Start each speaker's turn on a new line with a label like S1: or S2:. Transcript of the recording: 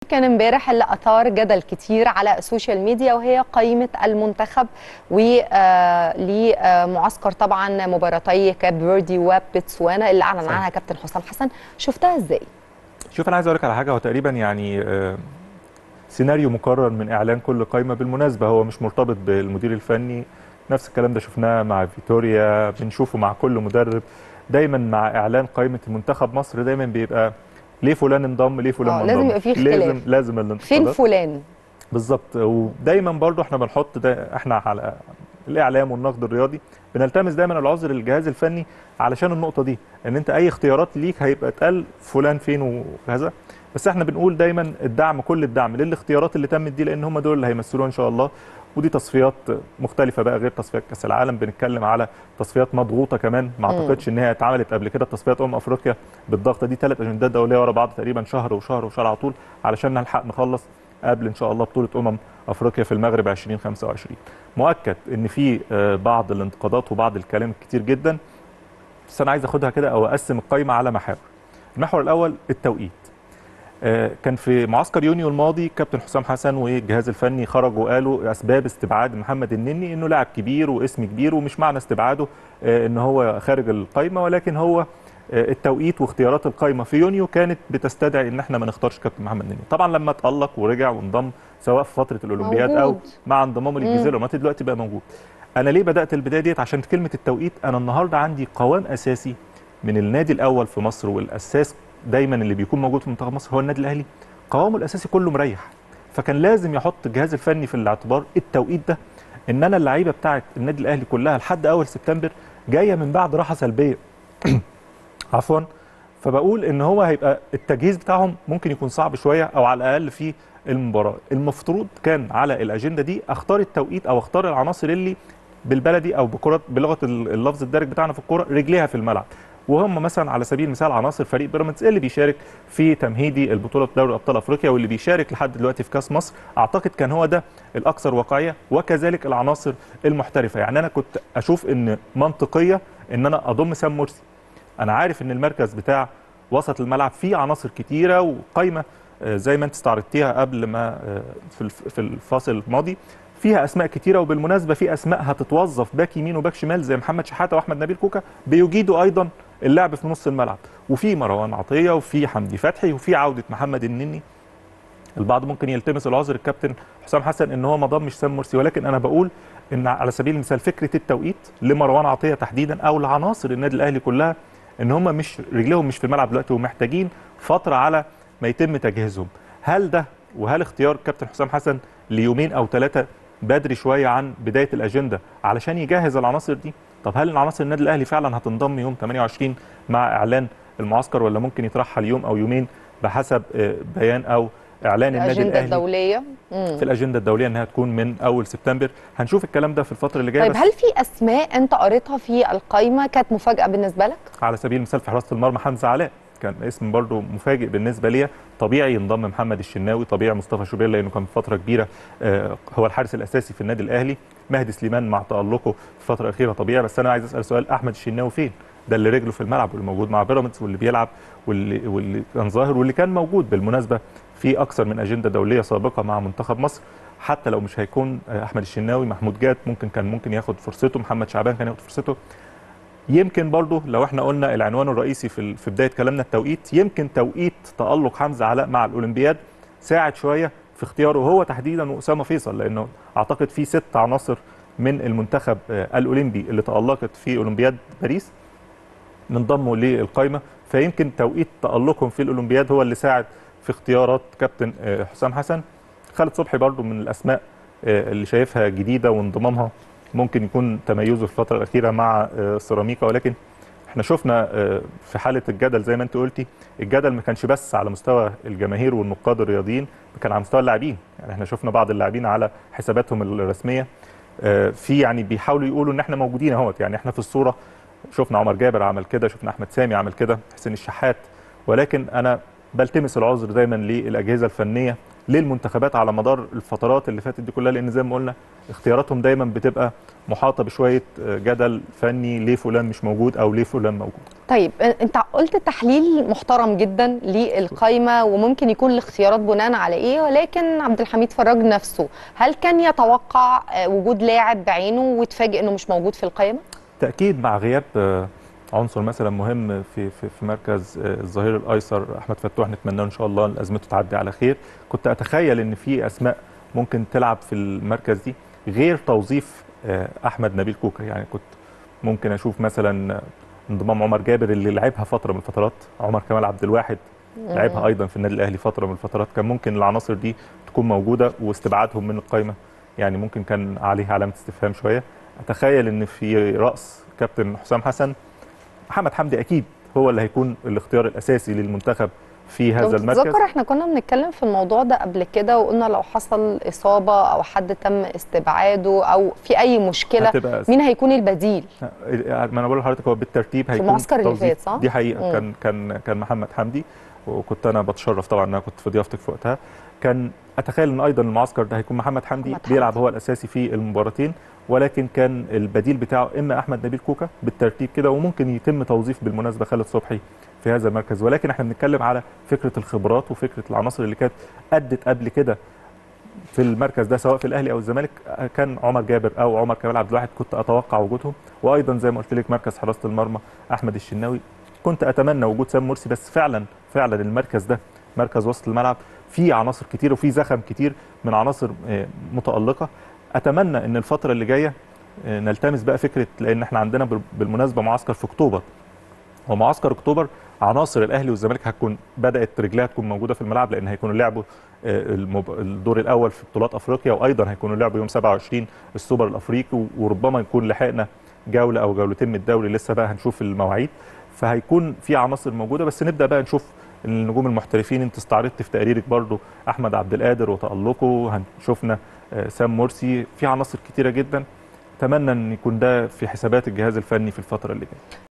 S1: كان امبارح اللي اثار جدل كتير على السوشيال ميديا وهي قائمه المنتخب ولمعسكر طبعا مباراتي كاب فيردي وبتسوانا اللي اعلن عنها كابتن حسام حسن شفتها ازاي؟
S2: شوف انا عايز اقول لك على حاجه هو تقريبا يعني آه، سيناريو مكرر من اعلان كل قائمه بالمناسبه هو مش مرتبط بالمدير الفني نفس الكلام ده شفناه مع فيتوريا بنشوفه مع كل مدرب دايما مع اعلان قائمه المنتخب مصر دايما بيبقى ليه فلان انضم ليه فلان
S1: آه،
S2: ما
S1: لازم
S2: انضمش؟
S1: يبقى فيه اختلاف.
S2: لازم لازم
S1: فين
S2: الانتقادات
S1: فلان؟
S2: بالظبط ودايما برضو احنا بنحط ده احنا على الاعلام والنقد الرياضي بنلتمس دايما العذر للجهاز الفني علشان النقطه دي ان انت اي اختيارات ليك هيبقى اتقال فلان فين وكذا بس احنا بنقول دايما الدعم كل الدعم للاختيارات اللي تمت دي لان هم دول اللي هيمثلوها ان شاء الله ودي تصفيات مختلفه بقى غير تصفيات كاس العالم بنتكلم على تصفيات مضغوطه كمان ما اعتقدش ان هي اتعملت قبل كده تصفيات امم افريقيا بالضغطه دي ثلاث اجندات دوليه ورا بعض تقريبا شهر وشهر وشهر على طول علشان نلحق نخلص قبل ان شاء الله بطوله امم افريقيا في المغرب 2025 مؤكد ان في آه، بعض الانتقادات وبعض الكلام الكتير جدا بس انا عايز اخدها كده او اقسم القائمه على محاور المحور الاول التوقيت آه، كان في معسكر يونيو الماضي كابتن حسام حسن والجهاز الفني خرجوا وقالوا اسباب استبعاد محمد النني انه لاعب كبير واسم كبير ومش معنى استبعاده آه، ان هو خارج القائمه ولكن هو آه، التوقيت واختيارات القائمه في يونيو كانت بتستدعي ان احنا ما نختارش كابتن محمد النني طبعا لما تالق ورجع وانضم سواء في فتره الاولمبياد او
S1: موجود.
S2: مع انضمامه للجزيره الاماراتيه دلوقتي بقى موجود انا ليه بدات البدايه ديت عشان كلمه التوقيت انا النهارده عندي قوام اساسي من النادي الاول في مصر والاساس دايما اللي بيكون موجود في منتخب مصر هو النادي الاهلي قوامه الاساسي كله مريح فكان لازم يحط الجهاز الفني في الاعتبار التوقيت ده ان انا اللعيبه بتاعه النادي الاهلي كلها لحد اول سبتمبر جايه من بعد راحه سلبيه عفوا فبقول ان هو هيبقى التجهيز بتاعهم ممكن يكون صعب شويه او على الاقل في المباراه المفترض كان على الاجنده دي اختار التوقيت او اختار العناصر اللي بالبلدي او بكره بلغه اللفظ الدارج بتاعنا في الكوره رجليها في الملعب وهم مثلا على سبيل المثال عناصر فريق بيراميدز اللي بيشارك في تمهيدي البطوله دوري ابطال افريقيا واللي بيشارك لحد دلوقتي في كاس مصر اعتقد كان هو ده الاكثر واقعيه وكذلك العناصر المحترفه يعني انا كنت اشوف ان منطقيه ان انا اضم سام مرسي انا عارف ان المركز بتاع وسط الملعب فيه عناصر كتيره وقايمه آه، زي ما انت استعرضتيها قبل ما آه، في الف- في الفاصل الماضي فيها اسماء كتيره وبالمناسبه في اسماء هتتوظف باك يمين وباك شمال زي محمد شحاته واحمد نبيل كوكا بيجيدوا ايضا اللعب في نص الملعب وفي مروان عطيه وفي حمدي فتحي وفي عوده محمد النني البعض ممكن يلتمس العذر الكابتن حسام حسن ان هو ما ضمش سام مرسي ولكن انا بقول ان على سبيل المثال فكره التوقيت لمروان عطيه تحديدا او لعناصر النادي الاهلي كلها ان هم مش رجليهم مش في الملعب دلوقتي ومحتاجين فتره على ما يتم تجهيزهم هل ده وهل اختيار كابتن حسام حسن ليومين او ثلاثه بدري شويه عن بدايه الاجنده علشان يجهز العناصر دي طب هل العناصر النادي الاهلي فعلا هتنضم يوم 28 مع اعلان المعسكر ولا ممكن يترحل يوم او يومين بحسب آه، بيان او اعلان النادي
S1: الاجنده
S2: الاهلي
S1: الدوليه مم.
S2: في الاجنده الدوليه انها تكون من اول سبتمبر هنشوف الكلام ده في الفتره اللي جايه
S1: طيب
S2: بس
S1: هل في اسماء انت قريتها في القائمه كانت مفاجاه بالنسبه لك؟
S2: على سبيل المثال في حراسه المرمى حمزه علاء كان اسم برضو مفاجئ بالنسبه لي طبيعي ينضم محمد الشناوي طبيعي مصطفى شوبير لانه كان فتره كبيره آه، هو الحارس الاساسي في النادي الاهلي مهدي سليمان مع تالقه في الفتره الاخيره طبيعي بس انا عايز اسال سؤال احمد الشناوي فين ده اللي رجله في الملعب واللي موجود مع بيراميدز واللي بيلعب واللي واللي كان ظاهر واللي كان موجود بالمناسبه في اكثر من اجنده دوليه سابقه مع منتخب مصر حتى لو مش هيكون آه، احمد الشناوي محمود جاد ممكن كان ممكن ياخد فرصته محمد شعبان كان ياخد فرصته يمكن برضه لو احنا قلنا العنوان الرئيسي في ال- في بدايه كلامنا التوقيت يمكن توقيت تالق حمزه علاء مع الاولمبياد ساعد شويه في اختياره هو تحديدا واسامه فيصل لانه اعتقد في ست عناصر من المنتخب آه، الاولمبي اللي تالقت في اولمبياد باريس انضموا للقائمه فيمكن توقيت تالقهم في الاولمبياد هو اللي ساعد في اختيارات كابتن آه، حسام حسن خالد صبحي برضو من الاسماء آه، اللي شايفها جديده وانضمامها ممكن يكون تميزه في الفتره الاخيره مع آه، سيراميكا ولكن احنا شفنا آه، في حاله الجدل زي ما انت قلتي الجدل ما كانش بس على مستوى الجماهير والنقاد الرياضيين كان على مستوى اللاعبين يعني احنا شفنا بعض اللاعبين على حساباتهم الرسميه آه، في يعني بيحاولوا يقولوا ان احنا موجودين اهوت يعني احنا في الصوره شفنا عمر جابر عمل كده شفنا احمد سامي عمل كده حسين الشحات ولكن انا بلتمس العذر دايما للاجهزه الفنيه للمنتخبات على مدار الفترات اللي فاتت دي كلها لان زي ما قلنا اختياراتهم دايما بتبقى محاطه بشويه جدل فني ليه فلان مش موجود او ليه فلان موجود
S1: طيب انت قلت تحليل محترم جدا للقائمه وممكن يكون الاختيارات بناء على ايه ولكن عبد الحميد فراج نفسه هل كان يتوقع وجود لاعب بعينه وتفاجئ انه مش موجود في القائمه
S2: تاكيد مع غياب عنصر مثلا مهم في في, في مركز الظهير الايسر احمد فتوح نتمنى ان شاء الله ازمته تعدي على خير كنت اتخيل ان في اسماء ممكن تلعب في المركز دي غير توظيف احمد نبيل كوكا يعني كنت ممكن اشوف مثلا انضمام عمر جابر اللي لعبها فتره من الفترات عمر كمال عبد الواحد لعبها ايضا في النادي الاهلي فتره من الفترات كان ممكن العناصر دي تكون موجوده واستبعادهم من القائمه يعني ممكن كان عليه علامه استفهام شويه اتخيل ان في راس كابتن حسام حسن محمد حمدي اكيد هو اللي هيكون الاختيار الاساسي للمنتخب في هذا المركز
S1: تذكر احنا كنا بنتكلم في الموضوع ده قبل كده وقلنا لو حصل اصابه او حد تم استبعاده او في اي مشكله مين هيكون البديل
S2: ما انا بقول لحضرتك هو بالترتيب هيكون
S1: في المعسكر اللي فات صح
S2: دي حقيقه مم. كان كان كان محمد حمدي وكنت انا بتشرف طبعا ان انا كنت في ضيافتك في وقتها كان اتخيل ان ايضا المعسكر ده هيكون محمد حمدي محمد بيلعب حمدي. هو الاساسي في المباراتين ولكن كان البديل بتاعه اما احمد نبيل كوكا بالترتيب كده وممكن يتم توظيف بالمناسبه خالد صبحي في هذا المركز ولكن احنا بنتكلم على فكره الخبرات وفكره العناصر اللي كانت ادت قبل كده في المركز ده سواء في الاهلي او الزمالك كان عمر جابر او عمر كمال عبد الواحد كنت اتوقع وجودهم وايضا زي ما قلت لك مركز حراسه المرمى احمد الشناوي كنت اتمنى وجود سام مرسي بس فعلا فعلا المركز ده مركز وسط الملعب فيه عناصر كتير وفيه زخم كتير من عناصر متالقه اتمنى ان الفتره اللي جايه نلتمس بقى فكره لان احنا عندنا بالمناسبه معسكر في اكتوبر ومعسكر اكتوبر عناصر الاهلي والزمالك هتكون بدات رجلها تكون موجوده في الملعب لان هيكونوا لعبوا الدور الاول في بطولات افريقيا وايضا هيكونوا لعبوا يوم 27 السوبر الافريقي وربما يكون لحقنا جوله او جولتين من الدوري لسه بقى هنشوف المواعيد فهيكون في عناصر موجوده بس نبدا بقى نشوف النجوم المحترفين انت استعرضت في تقريرك برضو احمد عبد القادر وتالقه شفنا سام مرسي في عناصر كتيره جدا اتمنى ان يكون ده في حسابات الجهاز الفني في الفتره اللي جايه